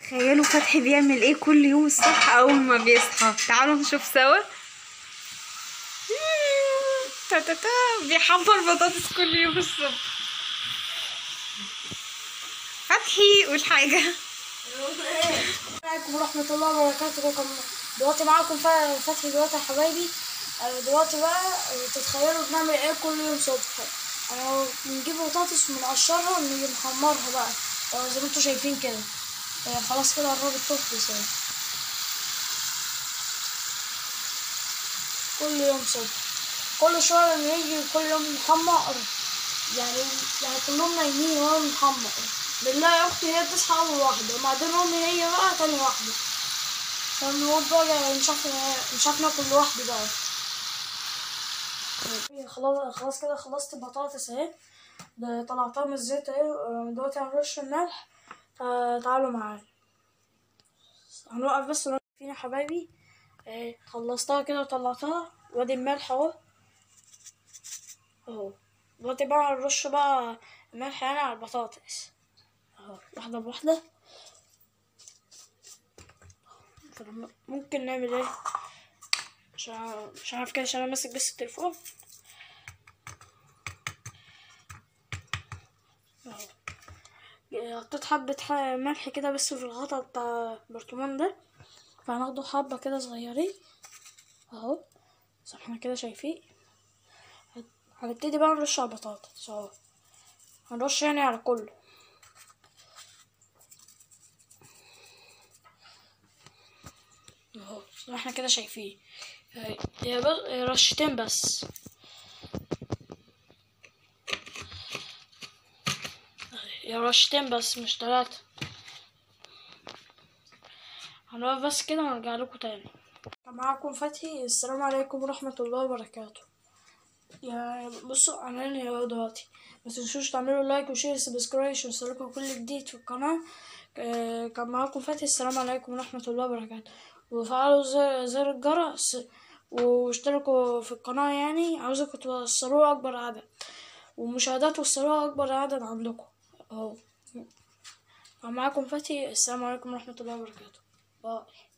تخيلوا فتحي بيعمل ايه كل يوم الصبح اول ما بيصحى تعالوا نشوف سوا تا تا تا بيحمر بطاطس كل يوم الصبح فتحي قول حاجة عليكم ورحمة الله وبركاته كم دلوقتي معاكم ف- فتحي دلوقتي يا حبايبي آه، دلوقتي بقى آه، تتخيلوا بنعمل ايه كل يوم صبح آه، بنجيب بطاطس ونقشرها ونيجي نحمرها بقى آه، زي ما انتوا شايفين كده آه، خلاص كده قربت تخلص اهي كل يوم صبح كل شوية نيجي كل يوم نحمر يعني يعني كلهم نايمين وانا بنحمر بالله يا اختي هي بتصحى اول واحدة وبعدين امي هي بقى تاني واحدة فنقول بقى مش عارف مش عارف ناكل لوحدي بقى خلاص خلاص كده خلصت البطاطس اهي ده طلعتها من الزيت اهي آه، دلوقتي هنرش الملح تع- تعالوا معايا هنوقف بس ونوقف فينا يا حبايبي اهي خلصتها كده وطلعتها وادي الملح اهو اهو دلوقتي بقى هنرش بقى الملح يعني على البطاطس اهو واحدة بواحدة طب ممكن نعمل ايه مش ع- مش عارف كده عشان انا ماسك بس التليفون اهو حطيت حبة ح- ملح كده بس في الغطا بتاع البرطمان ده فهناخده حبة كده صغيرين اهو زي ما احنا كده شايفين هنبتدي بقى نرش على البطاطس اهو هنرش يعني على كله اهو زي ما احنا كده شايفين هي هي بس هي رشتين بس هي رشتين بس مش تلاتة هنقف بس كده ونرجع لكم تاني معاكم فتحي السلام عليكم ورحمة الله وبركاته يا بصوا انا هنا اهو دلوقتي ما تنسوش تعملوا لايك وشير سبسكرايب عشان يوصلكوا كل جديد في القناة آه، كان معاكم فتحي السلام عليكم ورحمة الله وبركاته وفعلوا زر, زر الجرس واشتركوا في القناة يعني عاوزكم توصلوها أكبر عدد ومشاهدات توصلوها أكبر عدد عندكم اهو كان معاكم فتحي السلام عليكم ورحمة الله وبركاته باي